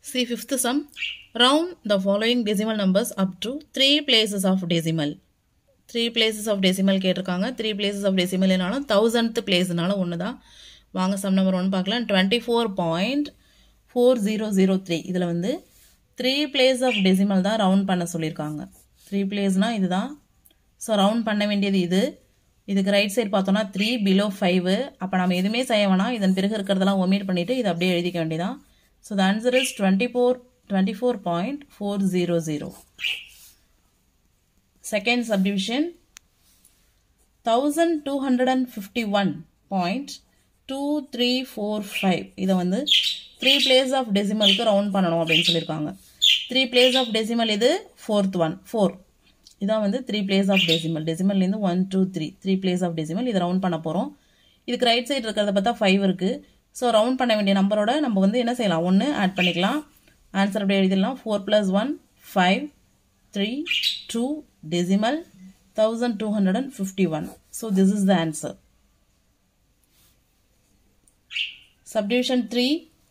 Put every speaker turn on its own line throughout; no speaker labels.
See fifth sum. Round the following decimal numbers up to three places of decimal. Three places of decimal கேட்டிருக்காங்க three places of டெசிமல்னாலும் thousand பிளேஸ்னாலும் ஒன்று தான் வாங்க sum number one பார்க்கலாம் twenty four point four zero zero three இதில் வந்து three place of decimal தான் ரவுண்ட் பண்ண சொல்லியிருக்காங்க த்ரீ பிளேஸ்னால் இதுதான் ஸோ ரவுண்ட் பண்ண வேண்டியது இது இதுக்கு ரைட் சைடு பார்த்தோன்னா த்ரீ பிலோ ஃபைவ் அப்போ நம்ம எதுவுமே செய்ய வேணாம் இதன் பிறகு இருக்கிறதெல்லாம் ஒமிட் பண்ணிவிட்டு இதை அப்படியே எழுதிக்க வேண்டியதான் so the answer is twenty four twenty four point four zero zero second subdivision 1251.2345 இதை வந்து த்ரீ பிளேஸ் ஆஃப் டெசிமலுக்கு ரவுண்ட் பண்ணணும் அப்படின்னு சொல்லியிருக்காங்க த்ரீ பிளேஸ் ஆஃப் டெசிமல் இது ஃபோர்த் ஒன் ஃபோர் இதான் வந்து த்ரீ பிளேஸ் ஆஃப் டெசிமல் டெசிமல்லேருந்து one two three three place of decimal இதை ரவுண்ட் பண்ண போகிறோம் இதுக்கு ரைட் சைடு இருக்கிறத பார்த்தா ஃபைவ் இருக்குது ஸோ ரவுண்ட் பண்ண வேண்டிய நம்பரோட நம்ம வந்து என்ன செய்யலாம் ஒன்று ஆட் பண்ணிக்கலாம் ஆன்சர் அப்படியே எழுதிடலாம் four plus one five three two decimal 1251 so this is the answer subdivision 3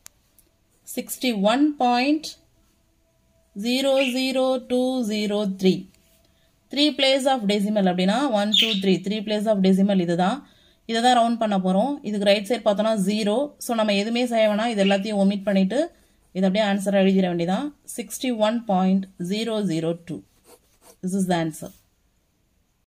61.00203 three place of decimal அப்படின்னா one two three three place of decimal இதுதான் இதை தான் ரவுண்ட் பண்ண போகிறோம் இதுக்கு ரைட் சைட் பார்த்தோன்னா ஜீரோ ஸோ நம்ம எதுவுமே செய்ய வேணாம் இது எல்லாத்தையும் ஒமிட் பண்ணிவிட்டு இது அப்படியே ஆன்சர் எழுதிட வேண்டியதான் sixty one point zero zero two This is the answer.